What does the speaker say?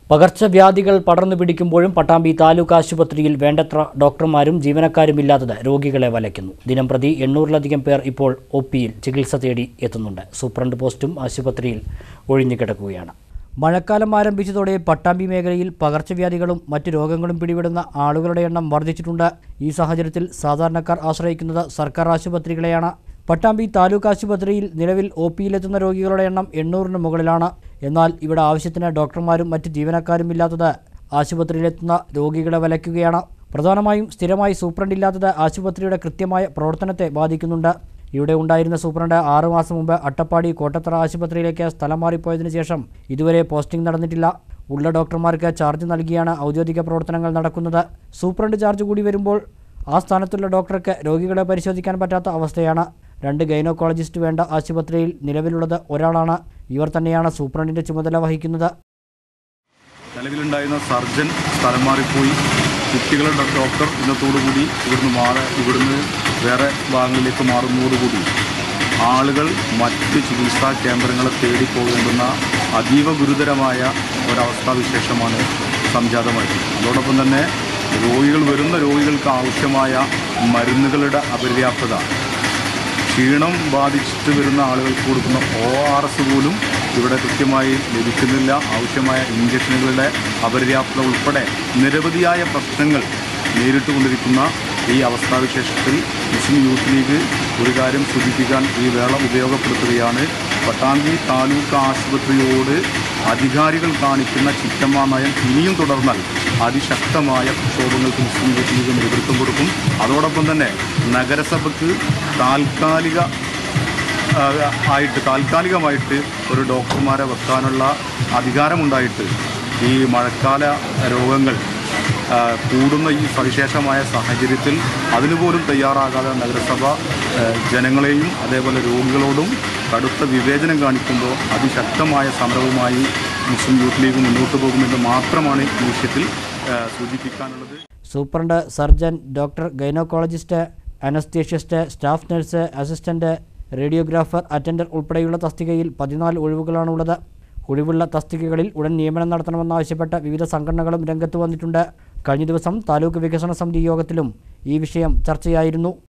പകർച്ചവ്യാധികൾ പടർന്നു പിടിക്കുമ്പോഴും പട്ടാമ്പി താലൂക്ക് ആശുപത്രിയിൽ വേണ്ടത്ര ഡോക്ടർമാരും ജീവനക്കാരുമില്ലാത്തത് രോഗികളെ വലയ്ക്കുന്നു ദിനംപ്രതി എണ്ണൂറിലധികം പേർ ഇപ്പോൾ ഒ പിയിൽ ചികിത്സ തേടി എത്തുന്നുണ്ട് സൂപ്രണ്ട് പോസ്റ്റും ആശുപത്രിയിൽ ഒഴിഞ്ഞുകിടക്കുകയാണ് മഴക്കാലം ആരംഭിച്ചതോടെ പട്ടാമ്പി മേഖലയിൽ പകർച്ചവ്യാധികളും മറ്റു രോഗങ്ങളും പിടിപെടുന്ന ആളുകളുടെ എണ്ണം വർദ്ധിച്ചിട്ടുണ്ട് ഈ സാഹചര്യത്തിൽ സാധാരണക്കാർ ആശ്രയിക്കുന്നത് സർക്കാർ ആശുപത്രികളെയാണ് പട്ടാമ്പി താലൂക്ക് ആശുപത്രിയിൽ നിലവിൽ ഒ പിയിലെത്തുന്ന രോഗികളുടെ എണ്ണം എണ്ണൂറിന് മുകളിലാണ് എന്നാൽ ഇവിടെ ആവശ്യത്തിന് ഡോക്ടർമാരും മറ്റ് ജീവനക്കാരും ഇല്ലാത്തത് ആശുപത്രിയിലെത്തുന്ന രോഗികളെ വലയ്ക്കുകയാണ് പ്രധാനമായും സ്ഥിരമായി സൂപ്രണ്ടില്ലാത്തത് ആശുപത്രിയുടെ കൃത്യമായ പ്രവർത്തനത്തെ ബാധിക്കുന്നുണ്ട് ഇവിടെ ഉണ്ടായിരുന്ന സൂപ്രണ്ട് ആറു മാസം മുമ്പ് അട്ടപ്പാടി കോട്ടത്തറ ആശുപത്രിയിലേക്ക് സ്ഥലം മാറിപ്പോയതിനു ശേഷം ഇതുവരെ പോസ്റ്റിംഗ് നടന്നിട്ടില്ല ഉള്ള ഡോക്ടർമാർക്ക് ചാർജ് നൽകിയാണ് ഔദ്യോഗിക പ്രവർത്തനങ്ങൾ നടക്കുന്നത് സൂപ്രണ്ട് ചാർജ് കൂടി വരുമ്പോൾ ആ സ്ഥാനത്തുള്ള ഡോക്ടർക്ക് രോഗികളെ പരിശോധിക്കാൻ പറ്റാത്ത അവസ്ഥയാണ് രണ്ട് ഗൈനോക്കോളജിസ്റ്റ് വേണ്ട ആശുപത്രിയിൽ നിലവിലുള്ളത് ഒരാളാണ് ഇവർ തന്നെയാണ് സൂപ്രണ്ടിന്റെ ചുമതല വഹിക്കുന്നത് നിലവിലുണ്ടായിരുന്ന സർജൻ സ്ഥലം മാറിപ്പോയി കുട്ടികളുടെ ഡോക്ടർ ഇന്നത്തോടുകൂടി ഇവിടുന്ന് മാറി ഇവിടുന്ന് വേറെ ഭാഗങ്ങളിലേക്ക് മാറുന്നതോടുകൂടി ആളുകൾ മറ്റ് ചികിത്സാ കേന്ദ്രങ്ങളെ തേടി പോകേണ്ടുന്ന അതീവ ഗുരുതരമായ ഒരവസ്ഥാവിശേഷമാണ് സംജാതമായിട്ടുള്ളത് അതോടൊപ്പം തന്നെ രോഗികൾ വരുന്ന രോഗികൾക്ക് ആവശ്യമായ മരുന്നുകളുടെ അപര്യാപ്തത ക്ഷീണം ബാധിച്ചിട്ട് വരുന്ന ആളുകൾക്ക് കൊടുക്കുന്ന ഒ ആർ എസ് പോലും ഇവിടെ കൃത്യമായി ലഭിക്കുന്നില്ല ആവശ്യമായ ഇഞ്ചക്ഷനുകളുടെ അപര്യാപ്തത ഉൾപ്പെടെ നിരവധിയായ പ്രശ്നങ്ങൾ നേരിട്ട് കൊണ്ടിരിക്കുന്ന ഈ അവസ്ഥാവിശേഷത്തിൽ മുസ്ലിം യൂത്ത് ലീഗ് ഒരു കാര്യം സൂചിപ്പിക്കാൻ ഈ വേള ഉപയോഗപ്പെടുത്തുകയാണ് പട്ടാമ്പി താലൂക്ക് ആശുപത്രിയോട് അധികാരികൾ കാണിക്കുന്ന ചിറ്റമ്മ നയം ഇനിയും തുടർന്നാൽ അതിശക്തമായ പ്രക്ഷോഭങ്ങൾക്ക് മുസ്ലിം യൂത്ത് ലീഗ് നേതൃത്വം കൊടുക്കും അതോടൊപ്പം തന്നെ നഗരസഭയ്ക്ക് താൽക്കാലിക ആ, ആയിട്ട് താൽക്കാലികമായിട്ട് ഒരു ഡോക്ടർമാരെ വെക്കാനുള്ള അധികാരമുണ്ടായിട്ട് ഈ മഴക്കാല രോഗങ്ങൾ ആ, കൂടുന്ന ഈ സവിശേഷമായ സാഹചര്യത്തിൽ അതിനുപോലും തയ്യാറാകാതെ നഗരസഭ ആ, ജനങ്ങളെയും അതേപോലെ രോഗികളോടും കടുത്ത വിവേചനം കാണിക്കുമ്പോൾ അതിശക്തമായ സമരവുമായി മുസ്ലിം യൂത്ത് ലീഗ് മുന്നോട്ട് പോകുമെന്ന് മാത്രമാണ് ഈ വിഷയത്തിൽ ആ, സൂചിപ്പിക്കാനുള്ളത് superintendent surgeon doctor gynaecologist anaesthetist staff nurse assistant radiographer attender ഉൾപ്പെടെയുള്ള തസ്തികയിൽ പതിനാല് ഒഴിവുകളാണുള്ളത് ഒഴിവുള്ള തസ്തികകളിൽ ഉടൻ നിയമനം നടത്തണമെന്നാവശ്യപ്പെട്ട വിവിധ സംഘടനകളും രംഗത്ത് വന്നിട്ടുണ്ട് കഴിഞ്ഞ ദിവസം താലൂക്ക് വികസന സമിതി യോഗത്തിലും ഈ വിഷയം ചർച്ചയായിരുന്നു